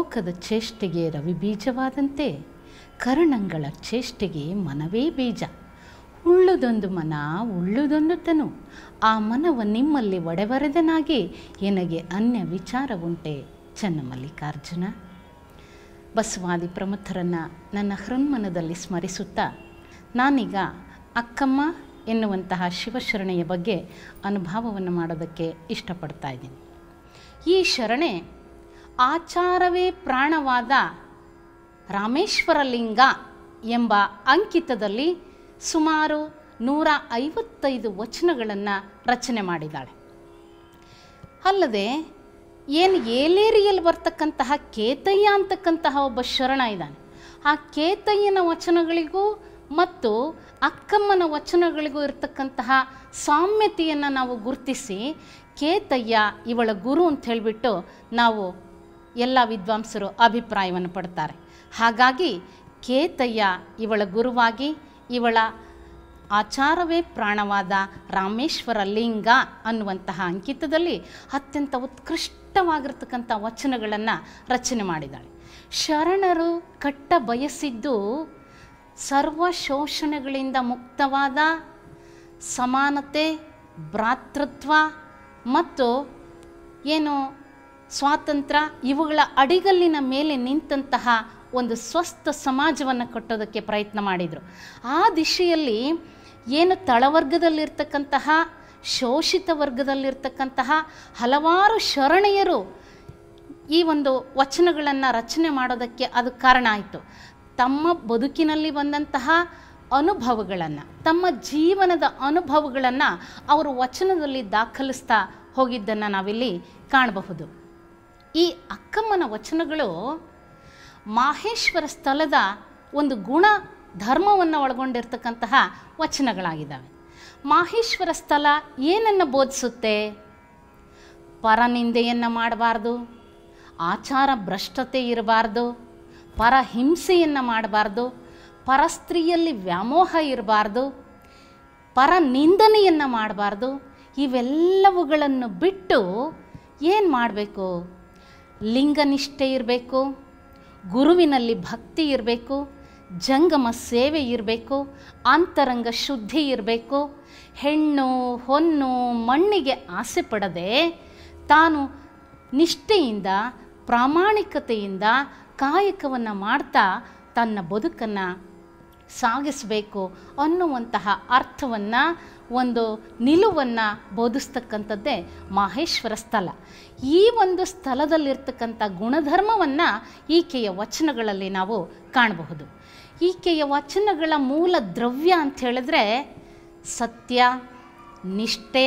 ಲೋಕದ ಚೇಷ್ಟೆಗೆ ರವಿ ಬೀಜವಾದಂತೆ ಕರ್ಣಂಗಳ ಚೇಷ್ಟೆಗೆ ಮನವೇ ಬೀಜ ಉಳ್ಳುದೊಂದು ಮನ ಉಳ್ಳುದೊಂದು ತನು ಆ ಮನವ ನಿಮ್ಮಲ್ಲಿ ಒಡೆವರೆದನಾಗಿ ಎನಗೆ ಅನ್ಯ ವಿಚಾರವುಂಟೆ ಚನ್ನಮಲ್ಲಿಕಾರ್ಜುನ ಬಸವಾದಿ ಪ್ರಮುಖರನ್ನು ನನ್ನ ಹೃನ್ಮನದಲ್ಲಿ ಸ್ಮರಿಸುತ್ತಾ ನಾನೀಗ ಅಕ್ಕಮ್ಮ ಎನ್ನುವಂತಹ ಶಿವಶರಣೆಯ ಬಗ್ಗೆ ಅನುಭವವನ್ನು ಮಾಡೋದಕ್ಕೆ ಇಷ್ಟಪಡ್ತಾ ಇದ್ದೀನಿ ಈ ಶರಣೆ ಆಚಾರವೇ ಪ್ರಾಣವಾದ ರಾಮೇಶ್ವರ ಲಿಂಗ ಎಂಬ ಅಂಕಿತದಲ್ಲಿ ಸುಮಾರು ನೂರ ಐವತ್ತೈದು ವಚನಗಳನ್ನು ರಚನೆ ಮಾಡಿದ್ದಾಳೆ ಅಲ್ಲದೆ ಏನು ಏಲೇರಿಯಲ್ಲಿ ಬರ್ತಕ್ಕಂತಹ ಕೇತಯ್ಯ ಅಂತಕ್ಕಂತಹ ಒಬ್ಬ ಶರಣ ಇದ್ದಾನೆ ಆ ಕೇತಯ್ಯನ ವಚನಗಳಿಗೂ ಮತ್ತು ಅಕ್ಕಮ್ಮನ ವಚನಗಳಿಗೂ ಇರತಕ್ಕಂತಹ ಸಾಮ್ಯತೆಯನ್ನು ನಾವು ಗುರುತಿಸಿ ಕೇತಯ್ಯ ಇವಳ ಗುರು ಅಂತ ಹೇಳಿಬಿಟ್ಟು ನಾವು ಎಲ್ಲ ವಿದ್ವಾಂಸರು ಅಭಿಪ್ರಾಯವನ್ನು ಪಡ್ತಾರೆ ಹಾಗಾಗಿ ಕೇತಯ್ಯ ಇವಳ ಗುರುವಾಗಿ ಇವಳ ಆಚಾರವೇ ಪ್ರಾಣವಾದ ರಾಮೇಶ್ವರ ಲಿಂಗ ಅನ್ನುವಂತಹ ಅಂಕಿತದಲ್ಲಿ ಅತ್ಯಂತ ಉತ್ಕೃಷ್ಟವಾಗಿರ್ತಕ್ಕಂಥ ವಚನಗಳನ್ನು ರಚನೆ ಮಾಡಿದ್ದಾಳೆ ಶರಣರು ಕಟ್ಟ ಬಯಸಿದ್ದು ಸರ್ವ ಶೋಷಣೆಗಳಿಂದ ಮುಕ್ತವಾದ ಸಮಾನತೆ ಭ್ರಾತೃತ್ವ ಮತ್ತು ಏನು ಸ್ವಾತಂತ್ರ್ಯ ಇವುಗಳ ಅಡಿಗಲ್ಲಿನ ಮೇಲೆ ನಿಂತಹ ಒಂದು ಸ್ವಸ್ಥ ಸಮಾಜವನ್ನು ಕಟ್ಟೋದಕ್ಕೆ ಪ್ರಯತ್ನ ಮಾಡಿದರು ಆ ದಿಶೆಯಲ್ಲಿ ಏನು ತಳವರ್ಗದಲ್ಲಿರ್ತಕ್ಕಂತಹ ಶೋಷಿತ ವರ್ಗದಲ್ಲಿರ್ತಕ್ಕಂತಹ ಹಲವಾರು ಶರಣೆಯರು ಈ ಒಂದು ವಚನಗಳನ್ನು ರಚನೆ ಮಾಡೋದಕ್ಕೆ ಅದು ಕಾರಣ ಆಯಿತು ತಮ್ಮ ಬದುಕಿನಲ್ಲಿ ಬಂದಂತಹ ಅನುಭವಗಳನ್ನು ತಮ್ಮ ಜೀವನದ ಅನುಭವಗಳನ್ನು ಅವರು ವಚನದಲ್ಲಿ ದಾಖಲಿಸ್ತಾ ಹೋಗಿದ್ದನ್ನು ನಾವಿಲ್ಲಿ ಕಾಣಬಹುದು ಈ ಅಕ್ಕಮ್ಮನ ವಚನಗಳು ಮಾಹೇಶ್ವರ ಸ್ಥಳದ ಒಂದು ಗುಣ ಧರ್ಮವನ್ನು ಒಳಗೊಂಡಿರ್ತಕ್ಕಂತಹ ವಚನಗಳಾಗಿದ್ದಾವೆ ಮಾಹೇಶ್ವರ ಸ್ಥಳ ಏನನ್ನು ಬೋಧಿಸುತ್ತೆ ಪರನಿಂದೆಯನ್ನು ಮಾಡಬಾರ್ದು ಆಚಾರ ಭ್ರಷ್ಟತೆ ಇರಬಾರ್ದು ಪರ ಹಿಂಸೆಯನ್ನು ಮಾಡಬಾರ್ದು ಪರಸ್ತ್ರೀಯಲ್ಲಿ ವ್ಯಾಮೋಹ ಇರಬಾರ್ದು ಪರ ನಿಂದನೆಯನ್ನು ಮಾಡಬಾರ್ದು ಇವೆಲ್ಲವುಗಳನ್ನು ಬಿಟ್ಟು ಏನು ಮಾಡಬೇಕು ಲಿಂಗನಿಷ್ಠೆ ಇರಬೇಕು ಗುರುವಿನಲ್ಲಿ ಭಕ್ತಿ ಇರಬೇಕು ಜಂಗಮ ಸೇವೆ ಇರಬೇಕು ಅಂತರಂಗ ಶುದ್ಧಿ ಇರಬೇಕು ಹೆಣ್ಣು ಹೊನ್ನು ಮಣ್ಣಿಗೆ ಆಸೆ ಪಡದೆ ತಾನು ನಿಷ್ಠೆಯಿಂದ ಪ್ರಾಮಾಣಿಕತೆಯಿಂದ ಕಾಯಕವನ್ನು ಮಾಡ್ತಾ ತನ್ನ ಬದುಕನ್ನು ಸಾಗಿಸಬೇಕು ಅನ್ನುವಂತಹ ಅರ್ಥವನ್ನು ಒಂದು ನಿಲುವನ್ನು ಬೋಧಿಸ್ತಕ್ಕಂಥದ್ದೇ ಮಾಹೇಶ್ವರ ಸ್ಥಳ ಈ ಒಂದು ಸ್ಥಳದಲ್ಲಿರ್ತಕ್ಕಂಥ ಗುಣಧರ್ಮವನ್ನು ಈಕೆಯ ವಚನಗಳಲ್ಲಿ ನಾವು ಕಾಣಬಹುದು ಈಕೆಯ ವಚನಗಳ ಮೂಲ ದ್ರವ್ಯ ಅಂತ ಹೇಳಿದ್ರೆ ಸತ್ಯ ನಿಷ್ಠೆ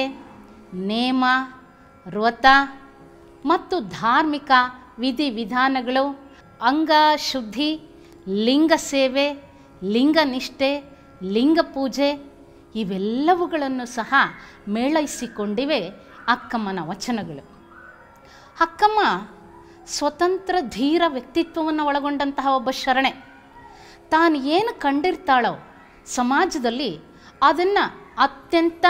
ನೇಮ ವ್ರತ ಮತ್ತು ಧಾರ್ಮಿಕ ವಿಧಿವಿಧಾನಗಳು ಅಂಗ ಶುದ್ಧಿ ಲಿಂಗ ಸೇವೆ ಲಿಂಗ ನಿಷ್ಠೆ ಲಿಂಗ ಪೂಜೆ ಇವೆಲ್ಲವುಗಳನ್ನು ಸಹ ಮೇಳೈಸಿಕೊಂಡಿವೆ ಅಕ್ಕಮ್ಮನ ವಚನಗಳು ಅಕ್ಕಮ್ಮ ಸ್ವತಂತ್ರ ಧೀರ ವ್ಯಕ್ತಿತ್ವವನ್ನು ಒಳಗೊಂಡಂತಹ ಒಬ್ಬ ಶರಣೆ ತಾನು ಏನು ಕಂಡಿರ್ತಾಳೋ ಸಮಾಜದಲ್ಲಿ ಅದನ್ನು ಅತ್ಯಂತ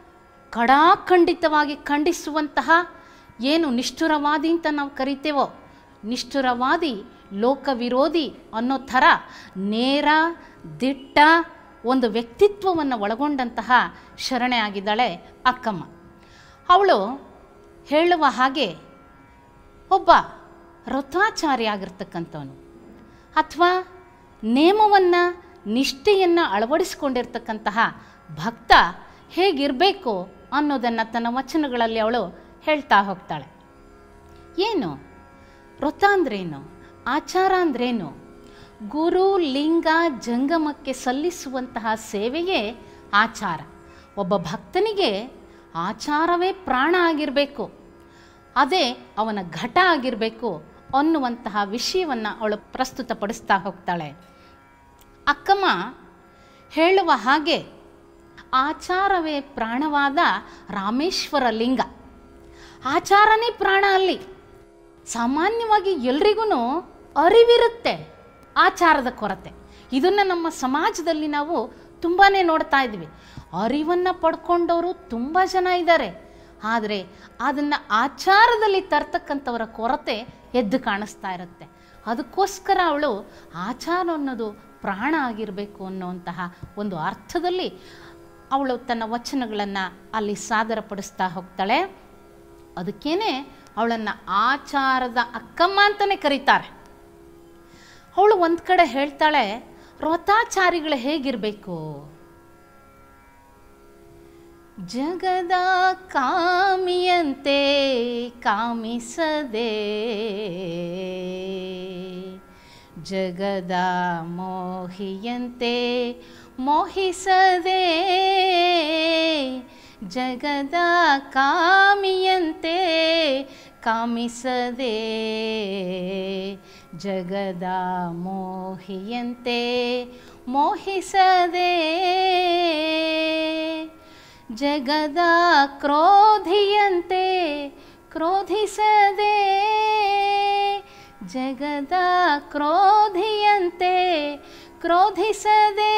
ಕಡಾಖಂಡಿತವಾಗಿ ಖಂಡಿಸುವಂತಹ ಏನು ನಿಷ್ಠುರವಾದಿ ಅಂತ ನಾವು ಕರಿತೇವೋ ನಿಷ್ಠುರವಾದಿ ಲೋಕವಿರೋಧಿ ಅನ್ನೋ ಥರ ನೇರ ದಿಟ್ಟ ಒಂದು ವ್ಯಕ್ತಿತ್ವವನ್ನು ಒಳಗೊಂಡಂತಹ ಶರಣೆ ಆಗಿದ್ದಾಳೆ ಅಕ್ಕಮ್ಮ ಅವಳು ಹೇಳುವ ಹಾಗೆ ಒಬ್ಬ ವೃತಾಚಾರಿ ಆಗಿರ್ತಕ್ಕಂಥವನು ಅಥವಾ ನೇಮವನ್ನು ನಿಷ್ಠೆಯನ್ನು ಅಳವಡಿಸ್ಕೊಂಡಿರ್ತಕ್ಕಂತಹ ಭಕ್ತ ಹೇಗಿರಬೇಕು ಅನ್ನೋದನ್ನು ತನ್ನ ವಚನಗಳಲ್ಲಿ ಅವಳು ಹೇಳ್ತಾ ಹೋಗ್ತಾಳೆ ಏನು ವ್ರತ ಅಂದ್ರೇನು ಆಚಾರ ಅಂದ್ರೇನು ಗುರು ಲಿಂಗ ಜಂಗಮಕ್ಕೆ ಸಲ್ಲಿಸುವಂತಹ ಸೇವೆಯೇ ಆಚಾರ ಒಬ್ಬ ಭಕ್ತನಿಗೆ ಆಚಾರವೇ ಪ್ರಾಣ ಆಗಿರಬೇಕು ಅದೇ ಅವನ ಘಟ ಆಗಿರಬೇಕು ಅನ್ನುವಂತಹ ವಿಷಯವನ್ನು ಅವಳು ಪ್ರಸ್ತುತಪಡಿಸ್ತಾ ಹೋಗ್ತಾಳೆ ಅಕ್ಕಮ್ಮ ಹೇಳುವ ಹಾಗೆ ಆಚಾರವೇ ಪ್ರಾಣವಾದ ರಾಮೇಶ್ವರ ಲಿಂಗ ಆಚಾರನೇ ಪ್ರಾಣ ಅಲ್ಲಿ ಸಾಮಾನ್ಯವಾಗಿ ಎಲ್ರಿಗೂ ಅರಿವಿರುತ್ತೆ ಆಚಾರದ ಕೊರತೆ ಇದನ್ನು ನಮ್ಮ ಸಮಾಜದಲ್ಲಿ ನಾವು ತುಂಬಾ ನೋಡ್ತಾ ಇದ್ವಿ ಅರಿವನ್ನು ಪಡ್ಕೊಂಡವರು ತುಂಬ ಜನ ಇದ್ದಾರೆ ಆದರೆ ಅದನ್ನು ಆಚಾರದಲ್ಲಿ ತರ್ತಕ್ಕಂಥವರ ಕೊರತೆ ಎದ್ದು ಕಾಣಿಸ್ತಾ ಇರುತ್ತೆ ಅದಕ್ಕೋಸ್ಕರ ಅವಳು ಆಚಾರ ಅನ್ನೋದು ಪ್ರಾಣ ಆಗಿರಬೇಕು ಅನ್ನುವಂತಹ ಒಂದು ಅರ್ಥದಲ್ಲಿ ಅವಳು ತನ್ನ ವಚನಗಳನ್ನು ಅಲ್ಲಿ ಸಾದರಪಡಿಸ್ತಾ ಹೋಗ್ತಾಳೆ ಅದಕ್ಕೇನೆ ಅವಳನ್ನು ಆಚಾರದ ಅಕ್ಕಮ್ಮ ಅಂತಲೇ ಕರೀತಾರೆ ಅವಳು ಒಂದು ಕಡೆ ಹೇಳ್ತಾಳೆ ವ್ರತಾಚಾರಿಗಳು ಹೇಗಿರಬೇಕು ಜಗದ ಕಾಮಿಯಂತೆ ಕಾಮಿಸದೆ ಜಗದ ಮೋಹಿಯಂತೆ ಮೋಹಿಸದೆ ಜಗದ ಕಾಮಿಯಂತೆ ಕಾಮಿಸದೆ ಜಗದ ಮೋಹಿಯಂತೆ ಮೋಹಿಸದೆ ಜಗದ ಕ್ರೋಧಿಯಂತೆ ಕ್ರೋಧಿಸದೆ ಜಗದ ಕ್ರೋಧಿಯಂತೆ ಕ್ರೋಧಿಸದೆ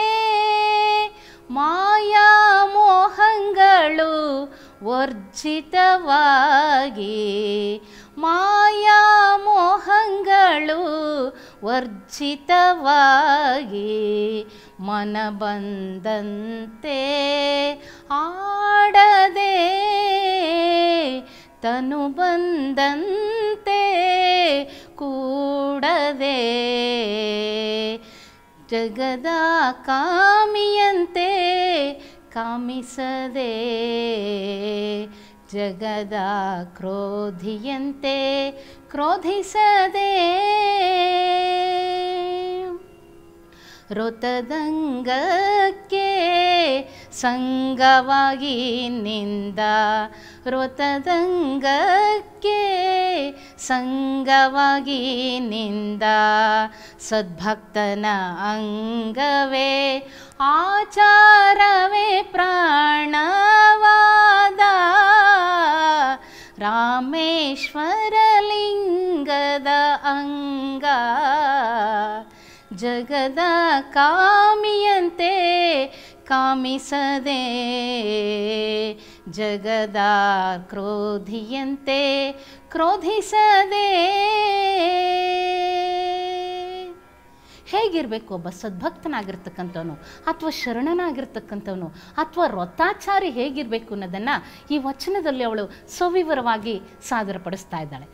ಮಾಯಾ ಮೋಹಗಳು ವರ್ಜಿತವಾಗಿ ಮಾಯಾ ಮೋಹಗಳು ವರ್ಜಿತವಾಗಿ ಮನ ಬಂದಂತೆ ಆಡದೆ ತನು ಬಂದಂತೆ ಕೂಡದೆ ಜಗದ ಕಾಮಿಯಂತೆ ಕಾಮಿಸದೆ ಜಗದ ಕ್ರೋಧಿಯಂತೆ ಕ್ರೋಧಿಸದೆ ಋತದಂಗಕ್ಕೆ ಸಂಗವಾಗಿ ನಿಂದ ಋತದಂಗಕ್ಕೆ ಸಂಗವಾಗಿ ನಿಂದ ಸದ್ಭಕ್ತನ ಅಂಗವೇ ಆಚಾರವೇ ಪ್ರಾಣವಾದ ರಾಮೇಶ್ವರಲಿಂಗದ ಅಂಗ ಜಗದ ಕಾಮಿಯಂತೆ ಕಾಮಿಸದೆ ಜಗದ ಕ್ರೋಧಿಯಂತೆ ಕ್ರೋಧಿಸದೆ ಹೇಗಿರಬೇಕು ಒಬ್ಬ ಸದ್ಭಕ್ತನಾಗಿರ್ತಕ್ಕಂಥವನು ಅಥವಾ ಶರಣನಾಗಿರ್ತಕ್ಕಂಥವನು ಅಥವಾ ವ್ರತಾಚಾರಿ ಹೇಗಿರಬೇಕು ಅನ್ನೋದನ್ನು ಈ ವಚನದಲ್ಲಿ ಅವಳು ಸವಿವರವಾಗಿ ಸಾದರಪಡಿಸ್ತಾ ಇದ್ದಾಳೆ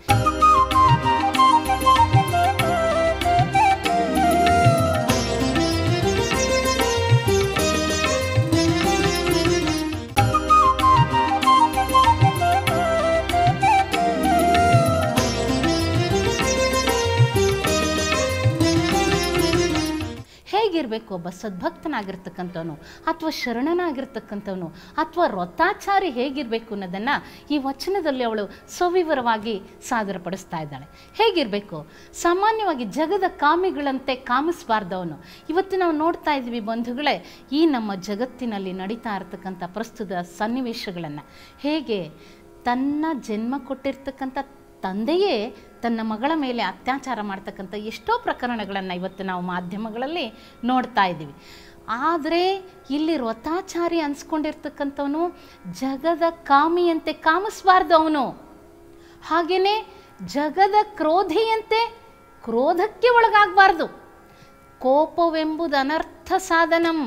ಹೇಗಿರಬೇಕು ಒಬ್ಬ ಸದ್ಭಕ್ತನಾಗಿರ್ತಕ್ಕಂಥವನು ಅಥವಾ ಶರಣನಾಗಿರ್ತಕ್ಕಂಥವನು ಅಥವಾ ವ್ರತಾಚಾರಿ ಹೇಗಿರಬೇಕು ಅನ್ನೋದನ್ನು ಈ ವಚನದಲ್ಲಿ ಅವಳು ಸವಿವರವಾಗಿ ಸಾದರಪಡಿಸ್ತಾ ಇದ್ದಾಳೆ ಹೇಗಿರಬೇಕು ಸಾಮಾನ್ಯವಾಗಿ ಜಗದ ಕಾಮಿಗಳಂತೆ ಕಾಮಿಸಬಾರ್ದವನು ಇವತ್ತು ನಾವು ನೋಡ್ತಾ ಇದ್ವಿ ಬಂಧುಗಳೇ ಈ ನಮ್ಮ ಜಗತ್ತಿನಲ್ಲಿ ನಡೀತಾ ಇರತಕ್ಕಂಥ ಪ್ರಸ್ತುತ ಸನ್ನಿವೇಶಗಳನ್ನು ಹೇಗೆ ತನ್ನ ಜನ್ಮ ಕೊಟ್ಟಿರ್ತಕ್ಕಂಥ ತಂದೆಯೇ ತನ್ನ ಮಗಳ ಮೇಲೆ ಅತ್ಯಾಚಾರ ಮಾಡ್ತಕ್ಕಂಥ ಎಷ್ಟೋ ಪ್ರಕರಣಗಳನ್ನು ಇವತ್ತು ನಾವು ಮಾಧ್ಯಮಗಳಲ್ಲಿ ನೋಡ್ತಾ ಇದ್ದೀವಿ ಆದರೆ ಇಲ್ಲಿ ವ್ರತಾಚಾರಿ ಅನ್ಸ್ಕೊಂಡಿರ್ತಕ್ಕಂಥವನು ಜಗದ ಕಾಮಿಯಂತೆ ಕಾಮಿಸಬಾರ್ದು ಅವನು ಹಾಗೆಯೇ ಜಗದ ಕ್ರೋಧಿಯಂತೆ ಕ್ರೋಧಕ್ಕೆ ಒಳಗಾಗಬಾರ್ದು ಕೋಪವೆಂಬುದು ಅನರ್ಥ ಸಾಧನಂ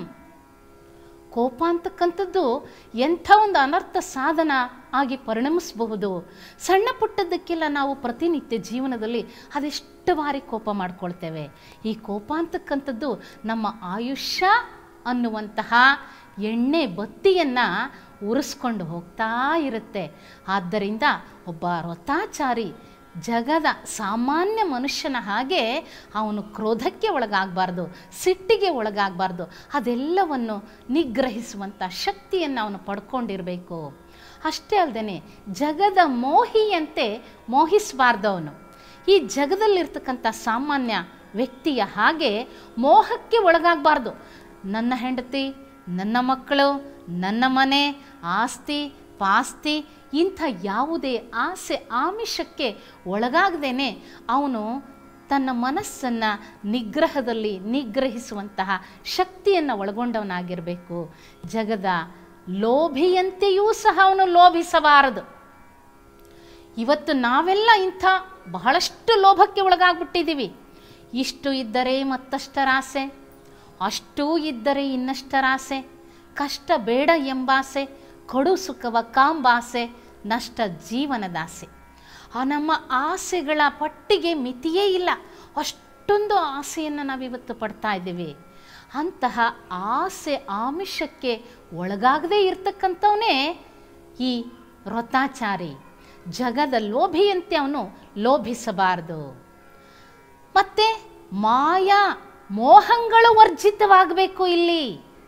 ಕೋಪ ಅಂತಕ್ಕಂಥದ್ದು ಎಂಥ ಒಂದು ಅನರ್ಥ ಸಾಧನ ಆಗಿ ಪರಿಣಮಿಸಬಹುದು ಸಣ್ಣ ಪುಟ್ಟದ್ದಕ್ಕೆಲ್ಲ ನಾವು ಪ್ರತಿನಿತ್ಯ ಜೀವನದಲ್ಲಿ ಅದೆಷ್ಟು ಬಾರಿ ಕೋಪ ಮಾಡ್ಕೊಳ್ತೇವೆ ಈ ಕೋಪ ಅಂತಕ್ಕಂಥದ್ದು ನಮ್ಮ ಆಯುಷ್ಯ ಅನ್ನುವಂತಹ ಎಣ್ಣೆ ಬತ್ತಿಯನ್ನು ಉರಿಸ್ಕೊಂಡು ಹೋಗ್ತಾ ಇರುತ್ತೆ ಆದ್ದರಿಂದ ಒಬ್ಬ ವ್ರತಾಚಾರಿ ಜಗದ ಸಾಮಾನ್ಯ ಮನುಷ್ಯನ ಹಾಗೆ ಅವನು ಕ್ರೋಧಕ್ಕೆ ಒಳಗಾಗಬಾರ್ದು ಸಿಟ್ಟಿಗೆ ಒಳಗಾಗಬಾರ್ದು ಅದೆಲ್ಲವನ್ನು ನಿಗ್ರಹಿಸುವಂಥ ಶಕ್ತಿಯನ್ನು ಅವನು ಪಡ್ಕೊಂಡಿರಬೇಕು ಅಷ್ಟೇ ಅಲ್ಲದೆ ಜಗದ ಮೋಹಿಯಂತೆ ಮೋಹಿಸಬಾರ್ದು ಅವನು ಈ ಜಗದಲ್ಲಿರ್ತಕ್ಕಂಥ ಸಾಮಾನ್ಯ ವ್ಯಕ್ತಿಯ ಹಾಗೆ ಮೋಹಕ್ಕೆ ಒಳಗಾಗಬಾರ್ದು ನನ್ನ ಹೆಂಡತಿ ನನ್ನ ಮಕ್ಕಳು ನನ್ನ ಮನೆ ಆಸ್ತಿ ಪಾಸ್ತಿ ಇಂಥ ಯಾವುದೇ ಆಸೆ ಆಮಿಷಕ್ಕೆ ಒಳಗಾಗದೇನೆ ಅವನು ತನ್ನ ಮನಸ್ಸನ್ನು ನಿಗ್ರಹದಲ್ಲಿ ನಿಗ್ರಹಿಸುವಂತಹ ಶಕ್ತಿಯನ್ನು ಒಳಗೊಂಡವನಾಗಿರಬೇಕು ಜಗದ ಲೋಭಿಯಂತೆಯೂ ಸಹ ಅವನು ಲೋಭಿಸಬಾರದು ಇವತ್ತು ನಾವೆಲ್ಲ ಇಂಥ ಬಹಳಷ್ಟು ಲೋಭಕ್ಕೆ ಒಳಗಾಗ್ಬಿಟ್ಟಿದ್ದೀವಿ ಇಷ್ಟು ಇದ್ದರೆ ಮತ್ತಷ್ಟರ ಆಸೆ ಅಷ್ಟೂ ಇದ್ದರೆ ಇನ್ನಷ್ಟರ ಆಸೆ ಕಷ್ಟ ಬೇಡ ಎಂಬಾಸೆ ಕಡು ಸುಖವ ಕಾಂಬಾಸೆ ನಷ್ಟ ಜೀವನದಾಸೆ ಆ ನಮ್ಮ ಆಸೆಗಳ ಪಟ್ಟಿಗೆ ಮಿತಿಯೇ ಇಲ್ಲ ಅಷ್ಟೊಂದು ಆಸೆಯನ್ನು ನಾವಿವತ್ತು ಪಡ್ತಾ ಇದ್ದೀವಿ ಅಂತಹ ಆಸೆ ಆಮಿಷಕ್ಕೆ ಒಳಗಾಗದೇ ಇರ್ತಕ್ಕಂಥವನೇ ಈ ವ್ರತಾಚಾರಿ ಜಗದ ಲೋಭಿಯಂತೆ ಅವನು ಲೋಭಿಸಬಾರದು ಮತ್ತೆ ಮಾಯಾ ಮೋಹಗಳು ವರ್ಜಿತವಾಗಬೇಕು ಇಲ್ಲಿ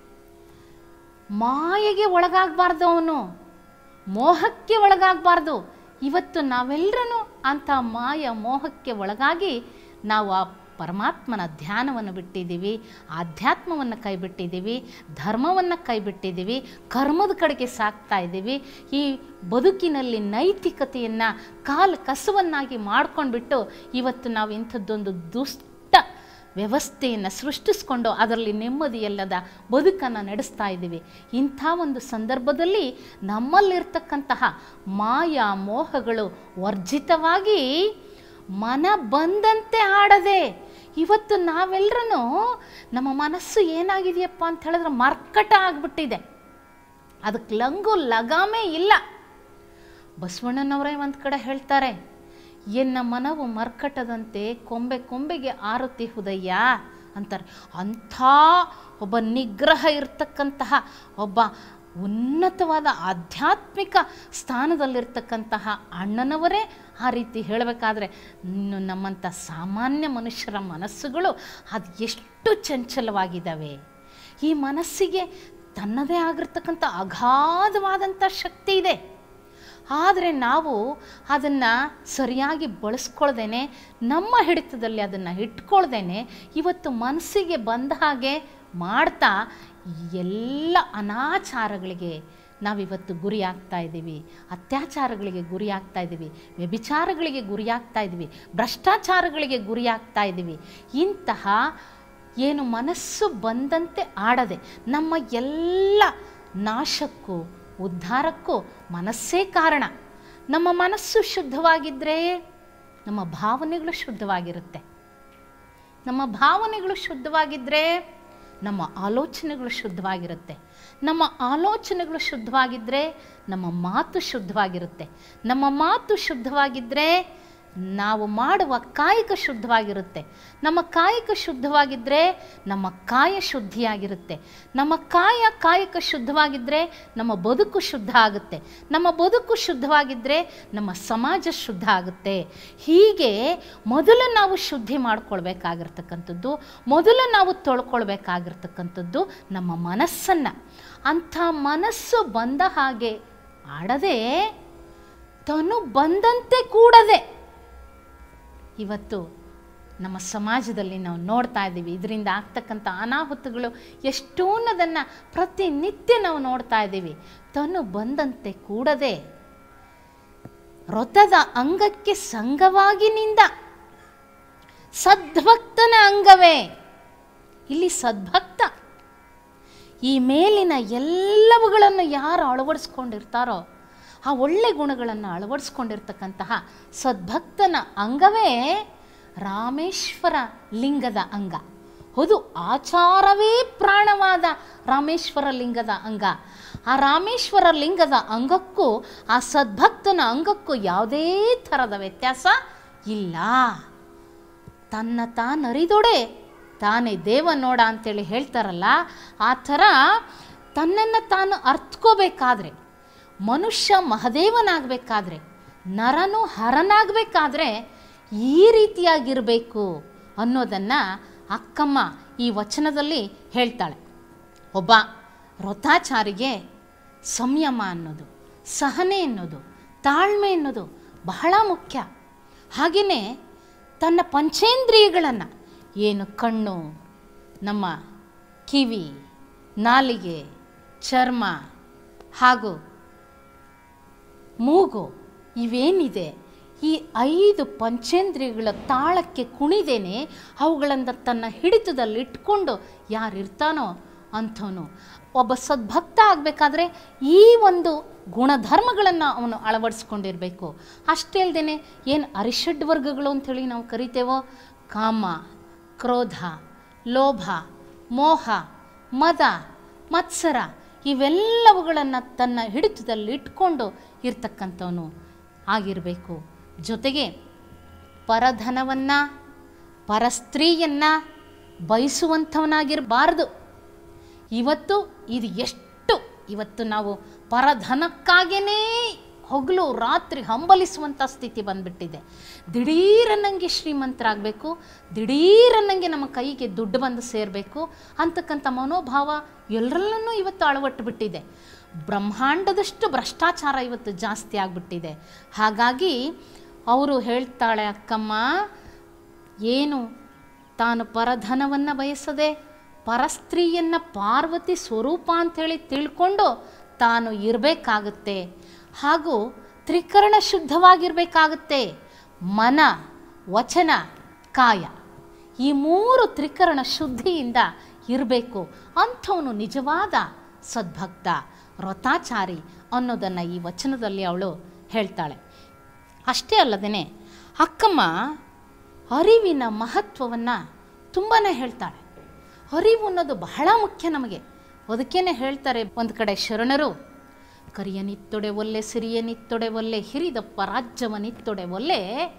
ಮಾಯೆಗೆ ಒಳಗಾಗಬಾರ್ದು ಅವನು ಮೋಹಕ್ಕೆ ಒಳಗಾಗಬಾರ್ದು ಇವತ್ತು ನಾವೆಲ್ಲರೂ ಅಂಥ ಮಾಯ ಮೋಹಕ್ಕೆ ಒಳಗಾಗಿ ನಾವು ಆ ಪರಮಾತ್ಮನ ಧ್ಯಾನವನ್ನು ಬಿಟ್ಟಿದ್ದೀವಿ ಆಧ್ಯಾತ್ಮವನ್ನು ಕೈಬಿಟ್ಟಿದ್ದೀವಿ ಧರ್ಮವನ್ನು ಕೈಬಿಟ್ಟಿದ್ದೀವಿ ಕರ್ಮದ ಕಡೆಗೆ ಸಾಕ್ತಾ ಇದ್ದೀವಿ ಈ ಬದುಕಿನಲ್ಲಿ ನೈತಿಕತೆಯನ್ನು ಕಾಲು ಕಸವನ್ನಾಗಿ ಮಾಡ್ಕೊಂಡ್ಬಿಟ್ಟು ಇವತ್ತು ನಾವು ಇಂಥದ್ದೊಂದು ದುಷ್ಟ ವ್ಯವಸ್ಥೆಯನ್ನು ಸೃಷ್ಟಿಸ್ಕೊಂಡು ಅದರಲ್ಲಿ ನೆಮ್ಮದಿಯಲ್ಲದ ಬದುಕನ್ನು ನಡೆಸ್ತಾ ಇದ್ದೀವಿ ಇಂಥ ಒಂದು ಸಂದರ್ಭದಲ್ಲಿ ನಮ್ಮಲ್ಲಿರ್ತಕ್ಕಂತಹ ಮಾಯಾ ಮೋಹಗಳು ವರ್ಜಿತವಾಗಿ ಮನ ಬಂದಂತೆ ಆಡದೆ ಇವತ್ತು ನಾವೆಲ್ಲರೂ ನಮ್ಮ ಮನಸ್ಸು ಏನಾಗಿದೆಯಪ್ಪ ಅಂತ ಹೇಳಿದ್ರೆ ಮರ್ಕಟ ಆಗಿಬಿಟ್ಟಿದೆ ಅದಕ್ಕೆ ಲಂಗು ಲಗಾಮೇ ಇಲ್ಲ ಬಸವಣ್ಣನವರೇ ಒಂದು ಕಡೆ ಹೇಳ್ತಾರೆ ಎನ್ನ ಮನವು ಮರ್ಕಟದಂತೆ ಕೊಂಬೆ ಕೊಂಬೆಗೆ ಆರುತ್ತಿಹುದಯ್ಯ ಅಂತಾರೆ ಅಂಥ ಒಬ್ಬ ನಿಗ್ರಹ ಇರ್ತಕ್ಕಂತಹ ಒಬ್ಬ ಉನ್ನತವಾದ ಆಧ್ಯಾತ್ಮಿಕ ಸ್ಥಾನದಲ್ಲಿರ್ತಕ್ಕಂತಹ ಅಣ್ಣನವರೇ ಆ ರೀತಿ ಹೇಳಬೇಕಾದ್ರೆ ಇನ್ನು ನಮ್ಮಂಥ ಸಾಮಾನ್ಯ ಮನುಷ್ಯರ ಮನಸ್ಸುಗಳು ಅದು ಎಷ್ಟು ಚಂಚಲವಾಗಿದ್ದಾವೆ ಈ ಮನಸ್ಸಿಗೆ ತನ್ನದೇ ಆಗಿರ್ತಕ್ಕಂಥ ಅಗಾಧವಾದಂಥ ಶಕ್ತಿ ಇದೆ ಆದರೆ ನಾವು ಅದನ್ನು ಸರಿಯಾಗಿ ಬಳಸ್ಕೊಳ್ದೇನೆ ನಮ್ಮ ಹಿಡಿತದಲ್ಲಿ ಅದನ್ನು ಇಟ್ಕೊಳ್ದೇನೆ ಇವತ್ತು ಮನಸ್ಸಿಗೆ ಬಂದ ಹಾಗೆ ಮಾಡ್ತಾ ಎಲ್ಲ ಅನಾಚಾರಗಳಿಗೆ ನಾವಿವತ್ತು ಗುರಿ ಆಗ್ತಾ ಇದ್ದೀವಿ ಅತ್ಯಾಚಾರಗಳಿಗೆ ಗುರಿ ಆಗ್ತಾ ಇದ್ದೀವಿ ವ್ಯಭಿಚಾರಗಳಿಗೆ ಗುರಿ ಆಗ್ತಾ ಇದ್ದೀವಿ ಭ್ರಷ್ಟಾಚಾರಗಳಿಗೆ ಗುರಿ ಆಗ್ತಾ ಇದ್ದೀವಿ ಇಂತಹ ಏನು ಮನಸ್ಸು ಬಂದಂತೆ ಆಡದೆ ನಮ್ಮ ಎಲ್ಲ ನಾಶಕ್ಕೂ ಉದ್ಧಾರಕ್ಕೂ ಮನಸ್ಸೇ ಕಾರಣ ನಮ್ಮ ಮನಸ್ಸು ಶುದ್ಧವಾಗಿದ್ದರೆ ನಮ್ಮ ಭಾವನೆಗಳು ಶುದ್ಧವಾಗಿರುತ್ತೆ ನಮ್ಮ ಭಾವನೆಗಳು ಶುದ್ಧವಾಗಿದ್ದರೆ ನಮ್ಮ ಆಲೋಚನೆಗಳು ಶುದ್ಧವಾಗಿರುತ್ತೆ ನಮ್ಮ ಆಲೋಚನೆಗಳು ಶುದ್ಧವಾಗಿದ್ದರೆ ನಮ್ಮ ಮಾತು ಶುದ್ಧವಾಗಿರುತ್ತೆ ನಮ್ಮ ಮಾತು ಶುದ್ಧವಾಗಿದ್ದರೆ ನಾವು ಮಾಡುವ ಕಾಯಿಕ ಶುದ್ಧವಾಗಿರುತ್ತೆ ನಮ್ಮ ಕಾಯಿಕ ಶುದ್ಧವಾಗಿದ್ದರೆ ನಮ್ಮ ಕಾಯ ಶುದ್ಧಿಯಾಗಿರುತ್ತೆ ನಮ್ಮ ಕಾಯ ಕಾಯಕ ಶುದ್ಧವಾಗಿದ್ದರೆ ನಮ್ಮ ಬದುಕು ಶುದ್ಧ ಆಗುತ್ತೆ ನಮ್ಮ ಬದುಕು ಶುದ್ಧವಾಗಿದ್ದರೆ ನಮ್ಮ ಸಮಾಜ ಶುದ್ಧ ಆಗುತ್ತೆ ಹೀಗೆ ಮೊದಲು ನಾವು ಶುದ್ಧಿ ಮಾಡ್ಕೊಳ್ಬೇಕಾಗಿರ್ತಕ್ಕಂಥದ್ದು ಮೊದಲು ನಾವು ತೊಳ್ಕೊಳ್ಬೇಕಾಗಿರ್ತಕ್ಕಂಥದ್ದು ನಮ್ಮ ಮನಸ್ಸನ್ನು ಅಂಥ ಮನಸ್ಸು ಬಂದ ಹಾಗೆ ಆಡದೆ ತನು ಬಂದಂತೆ ಕೂಡದೆ ಇವತ್ತು ನಮ್ಮ ಸಮಾಜದಲ್ಲಿ ನಾವು ನೋಡ್ತಾ ಇದ್ದೀವಿ ಇದರಿಂದ ಆಗ್ತಕ್ಕಂಥ ಅನಾಹುತಗಳು ಎಷ್ಟೋ ಅನ್ನೋದನ್ನು ಪ್ರತಿನಿತ್ಯ ನಾವು ನೋಡ್ತಾ ಇದ್ದೀವಿ ತನು ಬಂದಂತೆ ಕೂಡದೆ ವ್ರತದ ಅಂಗಕ್ಕೆ ಸಂಘವಾಗಿ ನಿಂದ ಸದ್ಭಕ್ತನ ಅಂಗವೇ ಇಲ್ಲಿ ಸದ್ಭಕ್ತ ಈ ಮೇಲಿನ ಎಲ್ಲವುಗಳನ್ನು ಯಾರು ಅಳವಡಿಸ್ಕೊಂಡಿರ್ತಾರೋ ಆ ಒಳ್ಳೆ ಗುಣಗಳನ್ನು ಅಳವಡಿಸ್ಕೊಂಡಿರ್ತಕ್ಕಂತಹ ಸದ್ಭಕ್ತನ ಅಂಗವೇ ರಾಮೇಶ್ವರ ಲಿಂಗದ ಅಂಗ ಹೌದು ಆಚಾರವೇ ಪ್ರಾಣವಾದ ರಾಮೇಶ್ವರ ಲಿಂಗದ ಅಂಗ ಆ ರಾಮೇಶ್ವರ ಲಿಂಗದ ಅಂಗಕ್ಕೂ ಆ ಸದ್ಭಕ್ತನ ಅಂಗಕ್ಕೂ ಯಾವುದೇ ಥರದ ವ್ಯತ್ಯಾಸ ಇಲ್ಲ ತನ್ನ ತಾನರಿದೊಡೆ ತಾನೇ ದೇವ ನೋಡ ಅಂತೇಳಿ ಹೇಳ್ತಾರಲ್ಲ ಆ ಥರ ತನ್ನನ್ನು ತಾನು ಅರ್ಥಕೋಬೇಕಾದ್ರೆ ಮನುಷ್ಯ ಮಹದೇವನಾಗಬೇಕಾದ್ರೆ ನರನು ಹರನಾಗಬೇಕಾದ್ರೆ ಈ ರೀತಿಯಾಗಿರಬೇಕು ಅನ್ನೋದನ್ನು ಅಕ್ಕಮ್ಮ ಈ ವಚನದಲ್ಲಿ ಹೇಳ್ತಾಳೆ ಒಬ್ಬ ವ್ರತಾಚಾರಿಗೆ ಸಂಯಮ ಅನ್ನೋದು ಸಹನೆ ಅನ್ನೋದು ತಾಳ್ಮೆ ಅನ್ನೋದು ಬಹಳ ಮುಖ್ಯ ಹಾಗೆಯೇ ತನ್ನ ಪಂಚೇಂದ್ರಿಯಗಳನ್ನು ಏನು ಕಣ್ಣು ನಮ್ಮ ಕಿವಿ ನಾಲಿಗೆ ಚರ್ಮ ಹಾಗೂ ಮೂಗು ಇವೇನಿದೆ ಈ ಐದು ಪಂಚೇಂದ್ರಿಯಗಳ ತಾಳಕ್ಕೆ ಕುಣಿದೇನೆ ಅವುಗಳನ್ನು ತನ್ನ ಹಿಡಿತದಲ್ಲಿ ಇಟ್ಕೊಂಡು ಯಾರಿರ್ತಾನೋ ಅಂಥವನು ಒಬ್ಬ ಸದ್ಭಕ್ತ ಆಗಬೇಕಾದ್ರೆ ಈ ಒಂದು ಗುಣಧರ್ಮಗಳನ್ನು ಅವನು ಅಳವಡಿಸ್ಕೊಂಡಿರಬೇಕು ಅಷ್ಟೇ ಅಲ್ಲದೆ ಏನು ಅರಿಷಡ್ ವರ್ಗಗಳು ಅಂಥೇಳಿ ನಾವು ಕರಿತೇವೋ ಕಾಮ ಕ್ರೋಧ ಲೋಭ ಮೋಹ ಮದ ಮತ್ಸರ ಇವೆಲ್ಲವುಗಳನ್ನು ತನ್ನ ಹಿಡಿತದಲ್ಲಿ ಇಟ್ಕೊಂಡು ಇರ್ತಕ್ಕಂಥವನು ಆಗಿರಬೇಕು ಜೊತೆಗೆ ಪರಧನವನ್ನು ಪರಸ್ತ್ರೀಯನ್ನು ಬಯಸುವಂಥವನಾಗಿರಬಾರ್ದು ಇವತ್ತು ಇದು ಎಷ್ಟು ಇವತ್ತು ನಾವು ಪರಧನಕ್ಕಾಗೇ ಹಗಲು ರಾತ್ರಿ ಹಂಬಲಿಸುವಂಥ ಸ್ಥಿತಿ ಬಂದ್ಬಿಟ್ಟಿದೆ ದಿಢೀರನ್ನಂಗೆ ಶ್ರೀಮಂತರಾಗಬೇಕು ದಿಢೀರನ್ನಂಗೆ ನಮ್ಮ ಕೈಗೆ ದುಡ್ಡು ಬಂದು ಸೇರಬೇಕು ಅಂತಕ್ಕಂಥ ಮನೋಭಾವ ಎಲ್ಲರಲ್ಲೂ ಇವತ್ತು ಅಳವಟ್ಟು ಬಿಟ್ಟಿದೆ ಬ್ರಹ್ಮಾಂಡದಷ್ಟು ಭ್ರಷ್ಟಾಚಾರ ಇವತ್ತು ಜಾಸ್ತಿ ಆಗಿಬಿಟ್ಟಿದೆ ಹಾಗಾಗಿ ಅವರು ಹೇಳ್ತಾಳೆ ಅಕ್ಕಮ್ಮ ಏನು ತಾನು ಪರಧನವನ್ನು ಬಯಸದೆ ಪರಸ್ತ್ರೀಯನ್ನು ಪಾರ್ವತಿ ಸ್ವರೂಪ ಅಂಥೇಳಿ ತಿಳ್ಕೊಂಡು ತಾನು ಇರಬೇಕಾಗುತ್ತೆ ಹಾಗೂ ತ್ರಿಕರಣ ಶುದ್ಧವಾಗಿರಬೇಕಾಗುತ್ತೆ ಮನ ವಚನ ಕಾಯ ಈ ಮೂರು ತ್ರಿಕರಣ ಶುದ್ಧಿಯಿಂದ ಇರಬೇಕು ಅಂಥವನು ನಿಜವಾದ ಸದ್ಭಕ್ತ ವ್ರತಾಚಾರಿ ಅನ್ನೋದನ್ನು ಈ ವಚನದಲ್ಲಿ ಅವಳು ಹೇಳ್ತಾಳೆ ಅಷ್ಟೇ ಅಲ್ಲದೇ ಅಕ್ಕಮ್ಮ ಅರಿವಿನ ಮಹತ್ವವನ್ನು ತುಂಬಾ ಹೇಳ್ತಾಳೆ ಅರಿವು ಅನ್ನೋದು ಬಹಳ ಮುಖ್ಯ ನಮಗೆ ಅದಕ್ಕೇನೆ ಹೇಳ್ತಾರೆ ಒಂದು ಕಡೆ ಶರಣರು ಕರಿಯನಿತ್ತೊಡೆ ಒಲ್ಲೆ ಸಿರಿಯನಿತ್ತೊಡೆ ಒಲ್ಲೆ ಹಿರಿದಪ್ಪ ರಾಜ್ಯವನಿತ್ತೊಡೆ ಒಲ್ಲೆ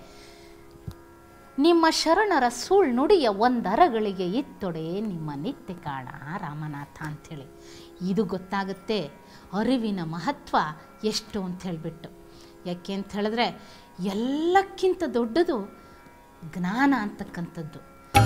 ನಿಮ್ಮ ಶರಣರ ಸುಳ್ ನುಡಿಯ ಒಂದರಗಳಿಗೆ ಇತ್ತೊಡೆ ನಿಮ್ಮ ನಿತ್ಯ ಕಾಣ ರಾಮನಾಥ ಅಂಥೇಳಿ ಇದು ಗೊತ್ತಾಗುತ್ತೆ ಅರಿವಿನ ಮಹತ್ವ ಎಷ್ಟು ಅಂತ ಹೇಳಿಬಿಟ್ಟು ಯಾಕೆ ಅಂತ ಹೇಳಿದ್ರೆ ಎಲ್ಲಕ್ಕಿಂತ ದೊಡ್ಡದು ಜ್ಞಾನ ಅಂತಕ್ಕಂಥದ್ದು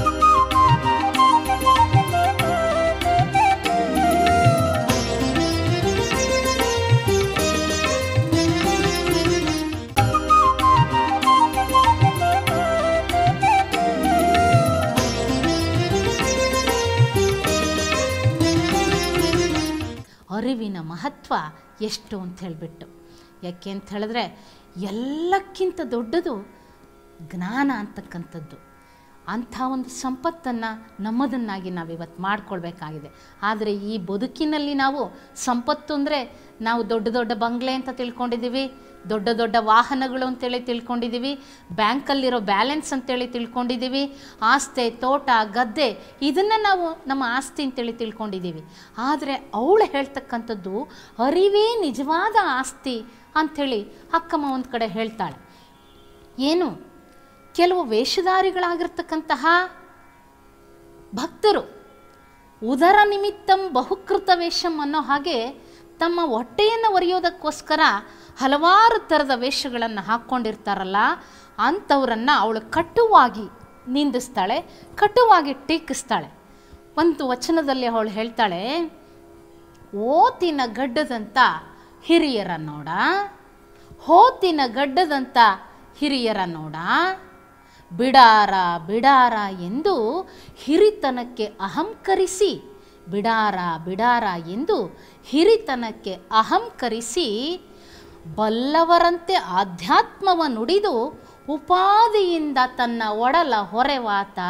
ಅರಿವಿನ ಮಹತ್ವ ಎಷ್ಟು ಅಂತ ಹೇಳಿಬಿಟ್ಟು ಯಾಕೆ ಅಂತ ಹೇಳಿದ್ರೆ ಎಲ್ಲಕ್ಕಿಂತ ದೊಡ್ಡದು ಜ್ಞಾನ ಅಂತಕ್ಕಂಥದ್ದು ಅಂಥ ಒಂದು ಸಂಪತ್ತನ್ನು ನಮ್ಮದನ್ನಾಗಿ ನಾವು ಇವತ್ತು ಮಾಡ್ಕೊಳ್ಬೇಕಾಗಿದೆ ಆದರೆ ಈ ಬದುಕಿನಲ್ಲಿ ನಾವು ಸಂಪತ್ತು ಅಂದರೆ ನಾವು ದೊಡ್ಡ ದೊಡ್ಡ ಬಂಗ್ಲೆ ಅಂತ ತಿಳ್ಕೊಂಡಿದ್ದೀವಿ ದೊಡ್ಡ ದೊಡ್ಡ ವಾಹನಗಳು ಅಂತೇಳಿ ತಿಳ್ಕೊಂಡಿದ್ದೀವಿ ಬ್ಯಾಂಕಲ್ಲಿರೋ ಬ್ಯಾಲೆನ್ಸ್ ಅಂತೇಳಿ ತಿಳ್ಕೊಂಡಿದ್ದೀವಿ ಆಸ್ತಿ ತೋಟ ಗದ್ದೆ ಇದನ್ನು ನಾವು ನಮ್ಮ ಆಸ್ತಿ ಅಂತೇಳಿ ತಿಳ್ಕೊಂಡಿದ್ದೀವಿ ಆದರೆ ಅವಳು ಹೇಳ್ತಕ್ಕಂಥದ್ದು ಅರಿವೇ ನಿಜವಾದ ಆಸ್ತಿ ಅಂಥೇಳಿ ಅಕ್ಕಮ್ಮ ಒಂದು ಕಡೆ ಹೇಳ್ತಾಳೆ ಏನು ಕೆಲವು ವೇಷಧಾರಿಗಳಾಗಿರ್ತಕ್ಕಂತಹ ಭಕ್ತರು ಉದರ ನಿಮಿತ್ತಂ ಬಹುಕೃತ ವೇಷಂ ಅನ್ನೋ ಹಾಗೆ ತಮ್ಮ ಹೊಟ್ಟೆಯನ್ನು ಒರೆಯೋದಕ್ಕೋಸ್ಕರ ಹಲವಾರು ಥರದ ವೇಷಗಳನ್ನು ಹಾಕ್ಕೊಂಡಿರ್ತಾರಲ್ಲ ಅಂಥವರನ್ನು ಅವಳು ಕಟುವಾಗಿ ನಿಂದಿಸ್ತಾಳೆ ಕಟುವಾಗಿ ಟೀಕಿಸ್ತಾಳೆ ಒಂದು ವಚನದಲ್ಲಿ ಅವಳು ಹೇಳ್ತಾಳೆ ಓತಿನ ಗಡ್ಡದಂಥ ಹಿರಿಯರ ನೋಡ ಹೋತಿನ ಗಡ್ಡದಂಥ ಹಿರಿಯರ ನೋಡ ಬಿಡಾರ ಬಿಡಾರ ಎಂದು ಹಿರಿತನಕ್ಕೆ ಅಹಂಕರಿಸಿ ಬಿಡಾರ ಬಿಡಾರ ಎಂದು ಹಿರಿತನಕ್ಕೆ ಅಹಂಕರಿಸಿ ಬಲ್ಲವರಂತೆ ಆಧ್ಯಾತ್ಮವ ನುಡಿದು ಉಪಾದಿಯಿಂದ ತನ್ನ ಒಡಲ ಹೊರೆವಾತ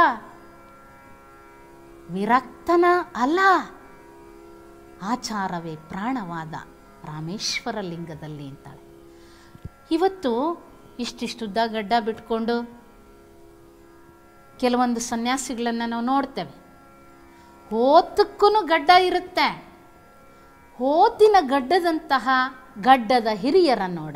ವಿರಕ್ತನ ಅಲ್ಲ ಆಚಾರವೇ ಪ್ರಾಣವಾದ ರಾಮೇಶ್ವರ ಲಿಂಗದಲ್ಲಿ ಅಂತಾಳೆ ಇವತ್ತು ಇಷ್ಟಿಷ್ಟುದ್ದ ಗಡ್ಡ ಬಿಟ್ಕೊಂಡು ಕೆಲವೊಂದು ಸನ್ಯಾಸಿಗಳನ್ನು ನಾವು ನೋಡ್ತೇವೆ ಹೋತಕ್ಕೂ ಗಡ್ಡ ಇರುತ್ತೆ ಹೋತಿನ ಗಡ್ಡದಂತಹ ಗಡ್ಡದ ಹಿರಿಯರ ನೋಡ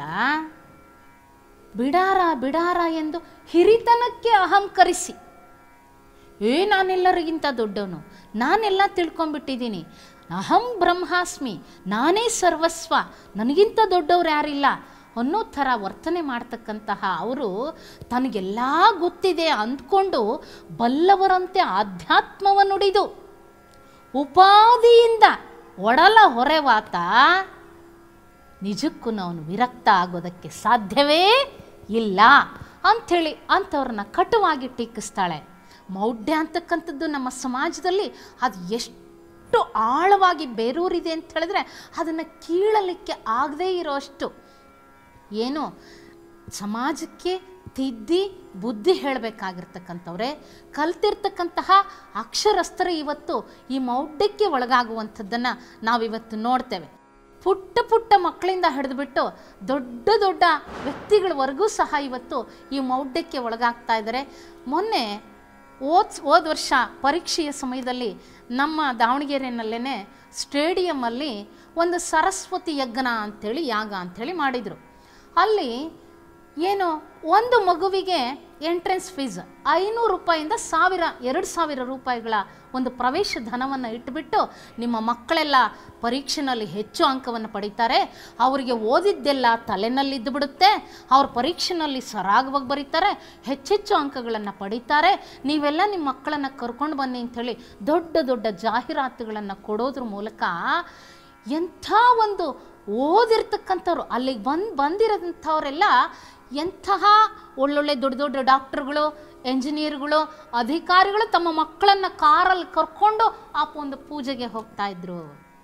ಬಿಡಾರ ಬಿಡಾರ ಎಂದು ಹಿರಿತನಕ್ಕೆ ಅಹಂಕರಿಸಿ ಏ ನಾನೆಲ್ಲರಿಗಿಂತ ದೊಡ್ಡವನು ನಾನೆಲ್ಲ ತಿಳ್ಕೊಂಬಿಟ್ಟಿದ್ದೀನಿ ಅಹಂ ಬ್ರಹ್ಮಾಸ್ಮಿ ನಾನೇ ಸರ್ವಸ್ವ ನನಗಿಂತ ದೊಡ್ಡವ್ರು ಯಾರಿಲ್ಲ ಅನ್ನೋ ಥರ ವರ್ತನೆ ಮಾಡ್ತಕ್ಕಂತಹ ಅವರು ತನಗೆಲ್ಲ ಗೊತ್ತಿದೆ ಅಂದ್ಕೊಂಡು ಬಲ್ಲವರಂತೆ ಆಧ್ಯಾತ್ಮವ ನುಡಿದು ಉಪಾದಿಯಿಂದ ಒಡಲ ಹೊರೆವಾತ ನಿಜಕ್ಕೂ ಅವನು ವಿರಕ್ತ ಆಗೋದಕ್ಕೆ ಸಾಧ್ಯವೇ ಇಲ್ಲ ಅಂಥೇಳಿ ಅಂಥವ್ರನ್ನ ಕಟುವಾಗಿ ಟೀಕಿಸ್ತಾಳೆ ಮೌಢ್ಯ ಅಂತಕ್ಕಂಥದ್ದು ನಮ್ಮ ಸಮಾಜದಲ್ಲಿ ಅದು ಎಷ್ಟು ಆಳವಾಗಿ ಬೇರೂರಿದೆ ಅಂತ ಹೇಳಿದ್ರೆ ಅದನ್ನು ಕೀಳಲಿಕ್ಕೆ ಆಗದೇ ಇರೋಷ್ಟು ಏನು ಸಮಾಜಕ್ಕೆ ತಿದ್ದಿ ಬುದ್ಧಿ ಹೇಳಬೇಕಾಗಿರ್ತಕ್ಕಂಥವ್ರೆ ಕಲ್ತಿರ್ತಕ್ಕಂತಹ ಅಕ್ಷರಸ್ಥರು ಇವತ್ತು ಈ ಮೌಢ್ಯಕ್ಕೆ ಒಳಗಾಗುವಂಥದ್ದನ್ನು ನಾವಿವತ್ತು ನೋಡ್ತೇವೆ ಪುಟ್ಟ ಪುಟ್ಟ ಮಕ್ಕಳಿಂದ ಹಿಡಿದುಬಿಟ್ಟು ದೊಡ್ಡ ದೊಡ್ಡ ವ್ಯಕ್ತಿಗಳವರೆಗೂ ಸಹ ಇವತ್ತು ಈ ಮೌಢ್ಯಕ್ಕೆ ಒಳಗಾಗ್ತಾ ಇದ್ದಾರೆ ಮೊನ್ನೆ ಓದ್ ಹೋದ ವರ್ಷ ಪರೀಕ್ಷೆಯ ಸಮಯದಲ್ಲಿ ನಮ್ಮ ದಾವಣಗೆರೆಯಲ್ಲೇ ಸ್ಟೇಡಿಯಮ್ಮಲ್ಲಿ ಒಂದು ಸರಸ್ವತಿ ಯಜ್ಞ ಅಂಥೇಳಿ ಯಾಗ ಅಂಥೇಳಿ ಮಾಡಿದರು ಅಲ್ಲಿ ಏನು ಒಂದು ಮಗುವಿಗೆ ಎಂಟ್ರೆನ್ಸ್ ಫೀಸ್ ಐನೂರು ರೂಪಾಯಿಂದ ಸಾವಿರ ಎರಡು ಸಾವಿರ ರೂಪಾಯಿಗಳ ಒಂದು ಪ್ರವೇಶ ಧನವನ್ನು ಇಟ್ಬಿಟ್ಟು ನಿಮ್ಮ ಮಕ್ಕಳೆಲ್ಲ ಪರೀಕ್ಷೆನಲ್ಲಿ ಹೆಚ್ಚು ಅಂಕವನ್ನು ಪಡೀತಾರೆ ಅವರಿಗೆ ಓದಿದ್ದೆಲ್ಲ ತಲೆನಲ್ಲಿದ್ದು ಬಿಡುತ್ತೆ ಅವ್ರ ಪರೀಕ್ಷೆನಲ್ಲಿ ಸರಾಗವಾಗಿ ಬರೀತಾರೆ ಹೆಚ್ಚೆಚ್ಚು ಅಂಕಗಳನ್ನು ಪಡೀತಾರೆ ನೀವೆಲ್ಲ ನಿಮ್ಮ ಮಕ್ಕಳನ್ನು ಕರ್ಕೊಂಡು ಬನ್ನಿ ಅಂಥೇಳಿ ದೊಡ್ಡ ದೊಡ್ಡ ಜಾಹೀರಾತುಗಳನ್ನು ಕೊಡೋದ್ರ ಮೂಲಕ ಎಂಥ ಒಂದು ಓದಿರ್ತಕ್ಕಂಥವ್ರು ಅಲ್ಲಿಗೆ ಬಂದು ಬಂದಿರೋಂಥವರೆಲ್ಲ ಎಂತಹ ಒಳ್ಳೊಳ್ಳೆ ದೊಡ್ಡ ದೊಡ್ಡ ಡಾಕ್ಟ್ರುಗಳು ಎಂಜಿನಿಯರ್ಗಳು ಅಧಿಕಾರಿಗಳು ತಮ್ಮ ಮಕ್ಕಳನ್ನು ಕಾರಲ್ಲಿ ಕರ್ಕೊಂಡು ಆ ಒಂದು ಪೂಜೆಗೆ ಹೋಗ್ತಾ ಇದ್ರು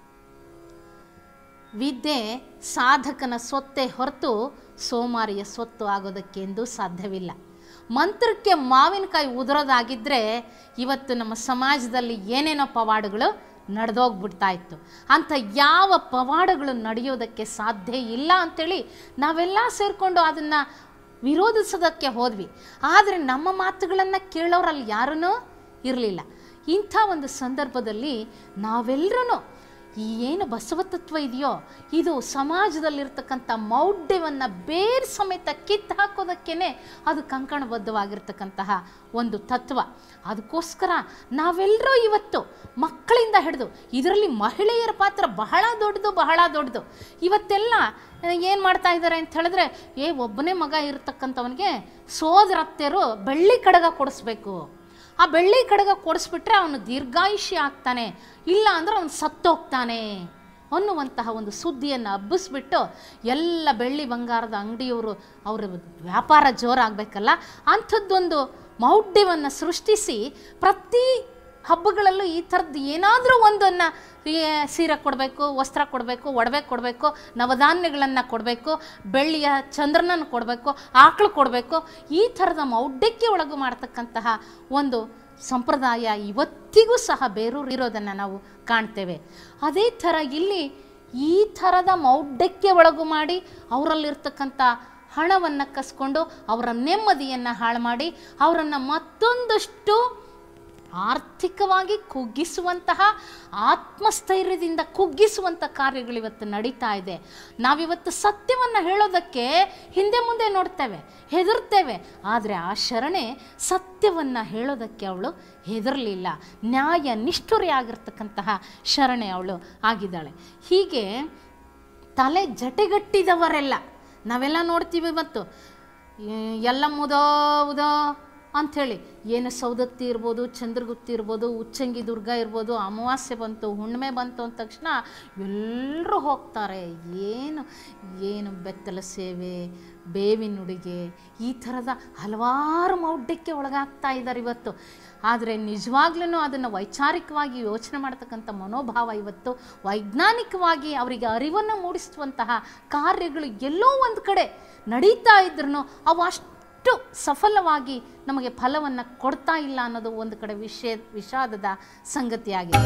ವಿದ್ಯೆ ಸಾಧಕನ ಸೊತ್ತೆ ಹೊರತು ಸೋಮಾರಿಯ ಸೊತ್ತು ಆಗೋದಕ್ಕೆಂದೂ ಸಾಧ್ಯವಿಲ್ಲ ಮಂತ್ರಕ್ಕೆ ಮಾವಿನಕಾಯಿ ಉದುರೋದಾಗಿದ್ದರೆ ಇವತ್ತು ನಮ್ಮ ಸಮಾಜದಲ್ಲಿ ಏನೇನೋ ಪವಾಡಗಳು ನಡೆದೋಗ್ಬಿಡ್ತಾ ಇತ್ತು ಅಂಥ ಯಾವ ಪವಾಡಗಳು ನಡೆಯೋದಕ್ಕೆ ಸಾಧ್ಯ ಇಲ್ಲ ಅಂಥೇಳಿ ನಾವೆಲ್ಲ ಸೇರಿಕೊಂಡು ಅದನ್ನು ವಿರೋಧಿಸೋದಕ್ಕೆ ಹೋದ್ವಿ ಆದರೆ ನಮ್ಮ ಮಾತುಗಳನ್ನು ಕೇಳೋರಲ್ಲಿ ಯಾರೂ ಇರಲಿಲ್ಲ ಇಂಥ ಒಂದು ಸಂದರ್ಭದಲ್ಲಿ ನಾವೆಲ್ಲರೂ ಈ ಏನು ಬಸವ ತತ್ವ ಇದೆಯೋ ಇದು ಸಮಾಜದಲ್ಲಿರ್ತಕ್ಕಂಥ ಮೌಢ್ಯವನ್ನು ಬೇರೆ ಸಮೇತ ಕಿತ್ತು ಹಾಕೋದಕ್ಕೇ ಅದು ಕಂಕಣಬದ್ಧವಾಗಿರ್ತಕ್ಕಂತಹ ಒಂದು ತತ್ವ ಅದಕ್ಕೋಸ್ಕರ ನಾವೆಲ್ಲರೂ ಇವತ್ತು ಮಕ್ಕಳಿಂದ ಹಿಡಿದು ಇದರಲ್ಲಿ ಮಹಿಳೆಯರ ಪಾತ್ರ ಬಹಳ ದೊಡ್ಡದು ಬಹಳ ದೊಡ್ಡದು ಇವತ್ತೆಲ್ಲ ಏನು ಮಾಡ್ತಾ ಇದ್ದಾರೆ ಅಂತ ಹೇಳಿದ್ರೆ ಏ ಒಬ್ಬನೇ ಮಗ ಇರತಕ್ಕಂಥವನಿಗೆ ಸೋದರತ್ತೆಯರು ಬೆಳ್ಳಿ ಕಡಗ ಕೊಡಿಸ್ಬೇಕು ಆ ಬೆಳ್ಳಿ ಕಡಗ ಕೊಡಿಸ್ಬಿಟ್ರೆ ಅವನು ದೀರ್ಘಾಯುಷ್ಯ ಆಗ್ತಾನೆ ಇಲ್ಲ ಅಂದ್ರೆ ಅವನು ಸತ್ತೋಗ್ತಾನೆ ಅನ್ನುವಂತಹ ಒಂದು ಸುದ್ದಿಯನ್ನು ಹಬ್ಬಿಸ್ಬಿಟ್ಟು ಎಲ್ಲ ಬೆಳ್ಳಿ ಬಂಗಾರದ ಅಂಗಡಿಯವರು ಅವರ ವ್ಯಾಪಾರ ಜೋರಾಗಬೇಕಲ್ಲ ಅಂಥದ್ದೊಂದು ಮೌಢ್ಯವನ್ನು ಸೃಷ್ಟಿಸಿ ಪ್ರತಿ ಹಬ್ಬಗಳಲ್ಲೂ ಈ ಥರದ್ದು ಏನಾದರೂ ಒಂದನ್ನು ಸೀರೆ ಕೊಡಬೇಕು ವಸ್ತ್ರ ಕೊಡಬೇಕು ಒಡವೆ ಕೊಡಬೇಕು ನವಧಾನ್ಯಗಳನ್ನು ಕೊಡಬೇಕು ಬೆಳ್ಳಿಯ ಚಂದ್ರನನ್ನು ಕೊಡಬೇಕು ಆಕಳು ಕೊಡಬೇಕು ಈ ಥರದ ಮೌಢ್ಯಕ್ಕೆ ಒಳಗು ಮಾಡ್ತಕ್ಕಂತಹ ಒಂದು ಸಂಪ್ರದಾಯ ಇವತ್ತಿಗೂ ಸಹ ಬೇರೂರು ಇರೋದನ್ನು ನಾವು ಕಾಣ್ತೇವೆ ಅದೇ ಥರ ಇಲ್ಲಿ ಈ ಥರದ ಮೌಢ್ಯಕ್ಕೆ ಒಳಗು ಮಾಡಿ ಅವರಲ್ಲಿರ್ತಕ್ಕಂಥ ಹಣವನ್ನು ಕಸ್ಕೊಂಡು ಅವರ ನೆಮ್ಮದಿಯನ್ನು ಹಾಳು ಮಾಡಿ ಅವರನ್ನು ಮತ್ತೊಂದಷ್ಟು ಆರ್ಥಿಕವಾಗಿ ಕುಗ್ಗಿಸುವಂತಹ ಆತ್ಮಸ್ಥೈರ್ಯದಿಂದ ಕುಗ್ಗಿಸುವಂಥ ಕಾರ್ಯಗಳು ಇವತ್ತು ನಡೀತಾ ಇದೆ ನಾವಿವತ್ತು ಸತ್ಯವನ್ನು ಹೇಳೋದಕ್ಕೆ ಹಿಂದೆ ಮುಂದೆ ನೋಡ್ತೇವೆ ಹೆದರ್ತೇವೆ ಆದರೆ ಆ ಶರಣೆ ಸತ್ಯವನ್ನು ಹೇಳೋದಕ್ಕೆ ಅವಳು ಹೆದರಲಿಲ್ಲ ನ್ಯಾಯ ನಿಷ್ಠುರೆಯಾಗಿರ್ತಕ್ಕಂತಹ ಶರಣೆ ಅವಳು ಆಗಿದ್ದಾಳೆ ಹೀಗೆ ತಲೆ ಜಟೆಗಟ್ಟಿದವರೆಲ್ಲ ನಾವೆಲ್ಲ ನೋಡ್ತೀವಿ ಇವತ್ತು ಎಲ್ಲ ಮುದೋ ಉದೋ ಅಂಥೇಳಿ ಏನು ಸೌದತ್ತಿ ಇರ್ಬೋದು ಚಂದ್ರಗುತ್ತಿ ಇರ್ಬೋದು ಉಚ್ಚಂಗಿ ದುರ್ಗ ಇರ್ಬೋದು ಅಮಾವಾಸ್ಯೆ ಬಂತು ಹುಣ್ಣಿಮೆ ಬಂತು ಅಂದ ತಕ್ಷಣ ಎಲ್ಲರೂ ಹೋಗ್ತಾರೆ ಏನು ಏನು ಬೆತ್ತಲ ಸೇವೆ ಬೇವಿನ ಉಡುಗೆ ಈ ಥರದ ಹಲವಾರು ಮೌಢ್ಯಕ್ಕೆ ಒಳಗಾಗ್ತಾ ಇದ್ದಾರೆ ಇವತ್ತು ಆದರೆ ನಿಜವಾಗ್ಲೂ ಅದನ್ನು ವೈಚಾರಿಕವಾಗಿ ಯೋಚನೆ ಮಾಡ್ತಕ್ಕಂಥ ಮನೋಭಾವ ಇವತ್ತು ವೈಜ್ಞಾನಿಕವಾಗಿ ಅವರಿಗೆ ಅರಿವನ್ನು ಮೂಡಿಸುವಂತಹ ಕಾರ್ಯಗಳು ಎಲ್ಲೋ ಒಂದು ಕಡೆ ನಡೀತಾ ಇದ್ರೂ ಅವು ಅಷ್ಟು ಅಷ್ಟು ಸಫಲವಾಗಿ ನಮಗೆ ಫಲವನ್ನು ಕೊಡ್ತಾ ಇಲ್ಲ ಅನ್ನೋದು ಒಂದು ಕಡೆ ವಿಷಯ ವಿಷಾದದ ಸಂಗತಿಯಾಗಿದೆ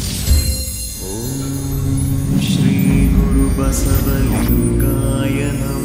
श्रीगुरुबसवलिङ्गाय नमः